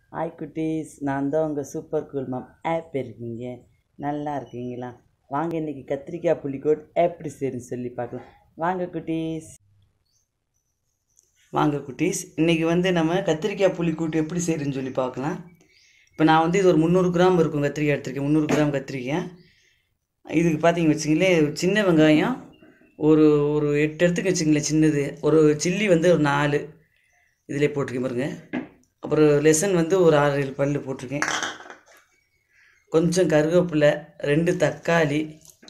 hi குட்டீஸ் நான் தான் உங்கள் சூப்பர் கூல் மேம் ஆப் இருக்கீங்க நல்லா இருக்கீங்களா வாங்க இன்றைக்கி கத்திரிக்காய் புளிக்கோட் எப்படி செய்யுன்னு சொல்லி பார்க்கலாம் வாங்க குட்டீஸ் வாங்க குட்டீஸ் இன்றைக்கி வந்து நம்ம கத்திரிக்காய் புளிக்கூட்டு எப்படி செய்யுதுன்னு சொல்லி பார்க்கலாம் இப்போ நான் வந்து இது ஒரு முந்நூறு கிராம் இருக்கும் கத்திரிக்காய் எடுத்திருக்கேன் முந்நூறு கிராம் கத்திரிக்காய் இதுக்கு பார்த்தீங்க வச்சுங்களேன் ஒரு சின்ன வெங்காயம் ஒரு ஒரு எட்டு எடுத்துக்க வச்சுங்களேன் சின்னது ஒரு சில்லி வந்து ஒரு நாலு இதிலே போட்டிருக்கேன் பாருங்க அப்புறம் லெசன் வந்து ஒரு ஆறு ஏழு பல் போட்டிருக்கேன் கொஞ்சம் கருவேப்பிலை ரெண்டு தக்காளி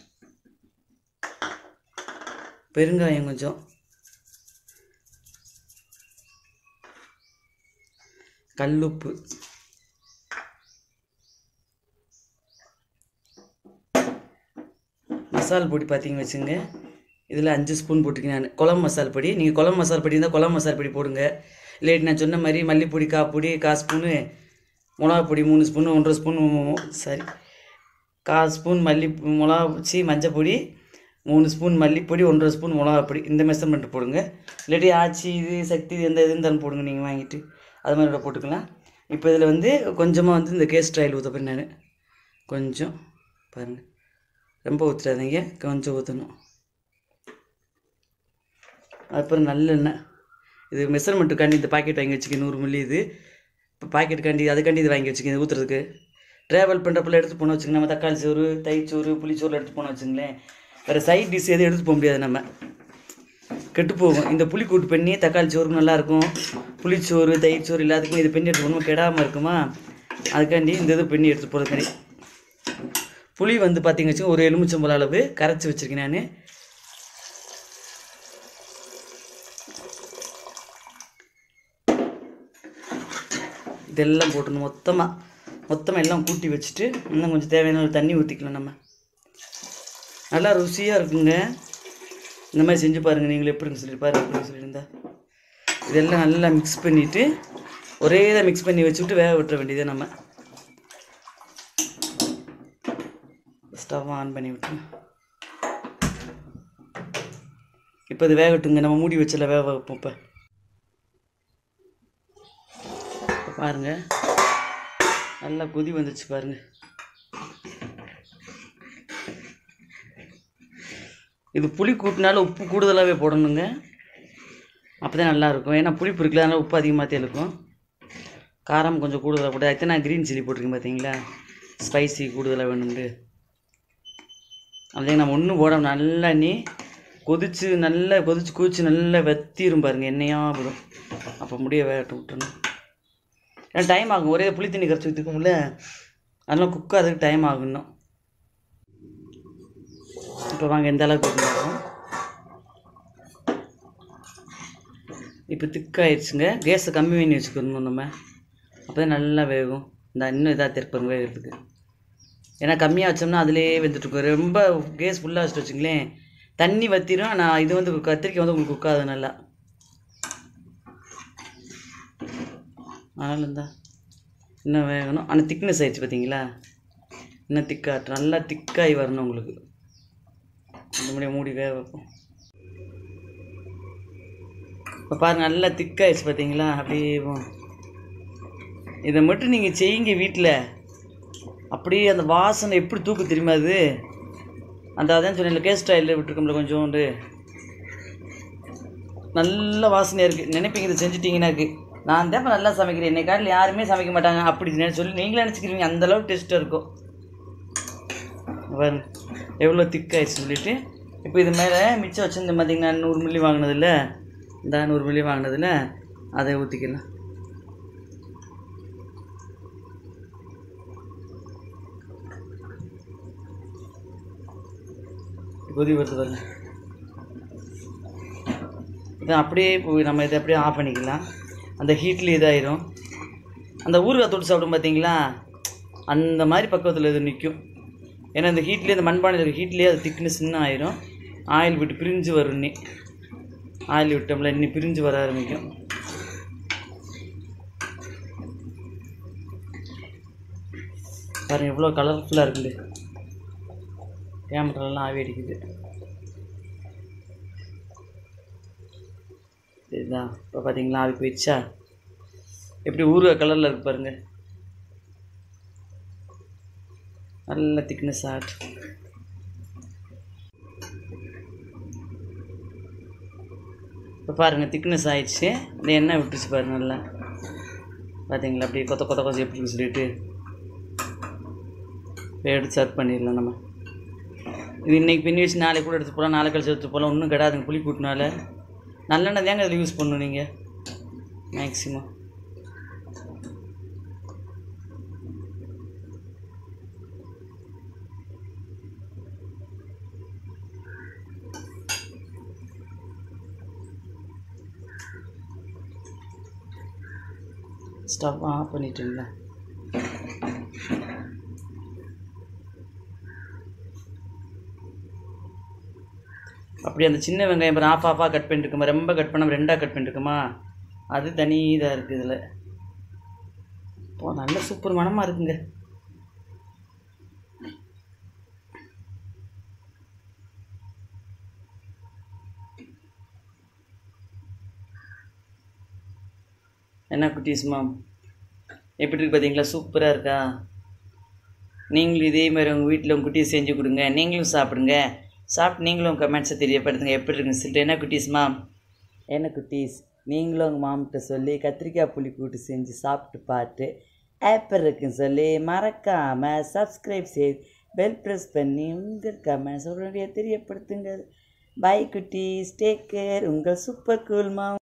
பெருங்காயம் கொஞ்சம் கல்லுப்பு மசால் பொடி பார்த்தீங்க வச்சுங்க இதில் அஞ்சு ஸ்பூன் போட்டிருக்கேன் நான் குழம்பு மசால் பொடி நீங்கள் குழம்பு மசால் பொடி இருந்தால் குழம்பு மசால் பொடி போடுங்க இல்லாட்டி நான் சொன்ன மாதிரி மல்லிப்பொடி காப்பொடி கால் ஸ்பூனு மிளகா பொடி மூணு ஸ்பூனு ஒன்றரை ஸ்பூன் சாரி கால் ஸ்பூன் மல்லி மிளகா சி மஞ்சள் பொடி மூணு ஸ்பூன் மல்லிப்பொடி ஒன்றரை ஸ்பூன் மிளகா பொடி இந்த மெஷர்மெண்ட் போடுங்க இல்லாட்டி ஆச்சி இது சக்தி இது எந்த இது இருந்தாலும் போடுங்க நீங்கள் வாங்கிட்டு அது மாதிரி கூட போட்டுக்கலாம் இப்போ இதில் வந்து கொஞ்சமாக வந்து இந்த கேஸ்ட் ஆயில் ஊற்ற போறேன் நான் கொஞ்சம் பாருங்கள் ரொம்ப ஊற்றுறாதீங்க கொஞ்சம் ஊற்றணும் அப்புறம் நல்லெண்ணெய் இது மெஷர்மெண்ட்டுக்காண்டி இந்த பாக்கெட் வாங்கி வச்சுக்க நூறு மில்லி இது இப்போ பாக்கெட்டுக்காண்டி அதுக்காண்டி இது வாங்கி வச்சுக்க இது ஊற்றுறதுக்கு ட்ராவல் பண்ணுறப்பல எடுத்து போன வச்சுங்க நம்ம தக்காளி சோறு தயிர்ச்சோறு புளிச்சோறு எடுத்து போன வச்சுங்களேன் வேறு சைட் டிஷ் எதுவும் எடுத்து போக முடியாது நம்ம கெட்டு போகும் இந்த புளி கூட்டு பண்ணி தக்காளி சோறு நல்லாயிருக்கும் புளிச்சோறு தயிர்ச்சோறு எல்லாத்துக்கும் இது பண்ணி எடுத்து போகணும் கெடாமல் இருக்குமா அதுக்காண்டி இந்த இது பண்ணி எடுத்து போகிறதுக்காண்டி புளி வந்து பார்த்தீங்க வச்சுங்க ஒரு எலுமிச்சம்பழ அளவு கரைச்சி வச்சுருக்கேன் நான் இதெல்லாம் போட்டணும் மொத்தமாக மொத்தமாக எல்லாம் கூட்டி வச்சுட்டு இன்னும் கொஞ்சம் தேவையான ஒரு தண்ணி ஊற்றிக்கலாம் நம்ம நல்லா ருசியாக இருக்குங்க இந்த மாதிரி செஞ்சு பாருங்கள் நீங்களும் எப்படின்னு சொல்லி பாருங்க எப்படின்னு சொல்லியிருந்தா இதெல்லாம் நல்லா மிக்ஸ் பண்ணிவிட்டு ஒரே இதை மிக்ஸ் பண்ணி வச்சுட்டு வேக விட்டுற வேண்டியதை நம்ம ஸ்டவ் ஆன் பண்ணி விட்டு இப்போ இது வேகட்டுங்க நம்ம மூடி வச்சல வேக வைப்போம் இப்போ இப்போ பாருங்க நல்லா கொதி வந்துச்சு பாருங்க இது புளி கூட்டினாலும் உப்பு கூடுதலாகவே போடணுங்க அப்போ தான் நல்லாயிருக்கும் ஏன்னா புளிப்பு இருக்குல்ல அதனால் உப்பு அதிகமாக தேலுக்கும் காரம் கொஞ்சம் கூடுதலாக போட்டு அதுக்கு நான் க்ரீன் சில்லி போட்டிருக்கேன் பார்த்தீங்களா ஸ்பைசி கூடுதலாக வேணும்ட்டு அதே நம்ம ஒன்றும் போட நல்லா நீ கொதிச்சு நல்லா கொதிச்சு கொதிச்சு நல்லா வத்திரும் பாருங்க எண்ணெயாக போடும் அப்போ முடிய வேகட்டு விட்டுணும் ஏன்னா டைம் ஆகும் ஒரே புளி தண்ணி கரைச்சி ஊற்றிக்கும்ல அதெல்லாம் குக் அதுக்கு டைம் ஆகும் இன்னும் இப்போ வாங்க எந்த அளவுக்கு இருக்கும் இப்போ திக்காயிடுச்சுங்க கேஸை கம்மி பண்ணி வச்சுக்கணும் நம்ம அப்போ தான் நல்லா வேகும் இந்த இன்னும் இதாக திருப்பாங்க வேகிறதுக்கு ஏன்னா கம்மியாக வச்சோம்னா அதிலே வெந்துட்டுருக்கும் ரொம்ப கேஸ் ஃபுல்லாக வச்சுட்டு வச்சுங்களேன் தண்ணி வற்றிடும் ஆனால் இது வந்து கத்திரிக்காய் வந்து உங்களுக்கு குக்காது நல்லா அதனால் இருந்தா இன்னும் வேகணும் ஆனால் திக்னஸ் ஆயிடுச்சு பார்த்தீங்களா இன்னும் திக்காகட்டும் நல்லா திக்காகி வரணும் உங்களுக்கு அந்த முடிய மூடி வேக வைப்போம் இப்போ பாருங்கள் நல்லா திக்காயிடுச்சு பார்த்தீங்களா அப்படியே இதை மட்டும் நீங்கள் செய்யுங்க வீட்டில் அப்படியே அந்த வாசனை எப்படி தூக்கு தெரியுமா அது அந்த அதான் சொன்னேன் கேஸ் ஸ்டைலில் விட்டுருக்கோம்ல கொஞ்சோண்டு நல்ல வாசனையாக இருக்குது நினைப்பீங்க இதை செஞ்சுட்டீங்கன்னாக்கு நான் தான் இப்போ நல்லா சமைக்கிறேன் என்னை காட்டில் யாருமே சமைக்க மாட்டாங்க அப்படி சொல்லி நீங்களே நினச்சிக்கிறீங்க அந்தளவுக்கு டேஸ்ட்டாக இருக்கும் பாருங்க எவ்வளோ திக்காயிடுச்சு சொல்லிட்டு இப்போ இது மேலே மிச்சம் வச்சுருந்த பார்த்தீங்கன்னா நூறு மில்லி வாங்கினதில்ல இந்த நூறு மில்லி வாங்கினதில் அதை ஊற்றிக்கலாம் கொதி வருது பாருங்க இதை அப்படியே போய் நம்ம இதை அப்படியே ஆஃப் பண்ணிக்கலாம் அந்த ஹீட்லேயே இதாயிரும் அந்த ஊறுகாய் தொட்டு சாப்பிடும் பார்த்தீங்களா அந்த மாதிரி பக்கத்தில் இது நிற்கும் ஏன்னா இந்த ஹீட்லேயே இந்த மண்பானையில் இருக்க ஹீட்லேயே அது திக்னஸ் இன்னும் ஆயிரும் ஆயில் விட்டு பிரிஞ்சு வரும் இன்னி ஆயில் விட்டோம்ல இன்னி பிரிஞ்சு வர ஆரம்பிக்கும் பாருங்க எவ்வளோ கலர்ஃபுல்லாக இருக்குது கேமராலாம் ஆவி அடிக்குது இதுதான் இப்போ பார்த்தீங்களா ஆவி போயிடுச்சா எப்படி ஊறுகாய் கலரில் இருக்கு பாருங்க நல்ல திக்னஸ் ஆட் இப்போ பாருங்கள் திக்னஸ் ஆயிடுச்சு இந்த எண்ணெய் விட்டுச்சு பாருங்க நல்லா பார்த்தீங்களா அப்படியே கொத்த கொத்த கொத்த எப்படி சொல்லிட்டு இப்போ எடுத்து சர்வ் பண்ணிடலாம் நம்ம இது இன்றைக்கி பின்னி வச்சு நாளைக்கு கூட எடுத்து போகலாம் நாளை கழிச்சு எடுத்து போகலாம் ஒன்றும் கிடையாதுங்க புளி கூட்டினால நல்லெண்ணெய் தாங்க அதில் யூஸ் பண்ணணும் நீங்கள் மேக்ஸிமம் ஸ்டவ் ஆஃப் பண்ணிட்டுங்களா அப்படி அந்த சின்ன வெங்காயம் பாரு ஆஃப் ஆஃபாக கட் பண்ணிட்டுருக்குமா ரொம்ப கட் பண்ணாமல் ரெண்டாக கட் பண்ணிட்டுருக்குமா அது தனி இதாக இருக்குது இதில் இப்போ நல்ல சூப்பர் மனமாக இருக்குங்க என்ன குட்டீஸ்மா எப்படி இருக்கு பார்த்தீங்களா சூப்பராக இருக்கா நீங்களும் இதே மாதிரி உங்கள் வீட்டில் உங்கள் குட்டீஸ் செஞ்சு கொடுங்க நீங்களும் சாப்பிடுங்க சாப்பிட்டு நீங்களும் கமெண்ட்ஸை தெரியப்படுத்துங்க எப்படி இருக்குன்னு சொல்லிட்டு என்ன குட்டீஸ்மா என்ன குட்டீஸ் நீங்களும் உங்கள் மாமிட்ட சொல்லி கத்திரிக்காய் புளி கூட்டு செஞ்சு சாப்பிட்டு பார்த்து ஆப்பர் இருக்குன்னு சொல்லி மறக்காமல் சப்ஸ்கிரைப் செய்து பெல் ப்ரெஸ் பண்ணி உங்கள் கமெண்ட்ஸ் உடனடியாக தெரியப்படுத்துங்க பை குட்டீஸ் டேக் கேர் உங்கள் சூப்பர் கூல் மாம்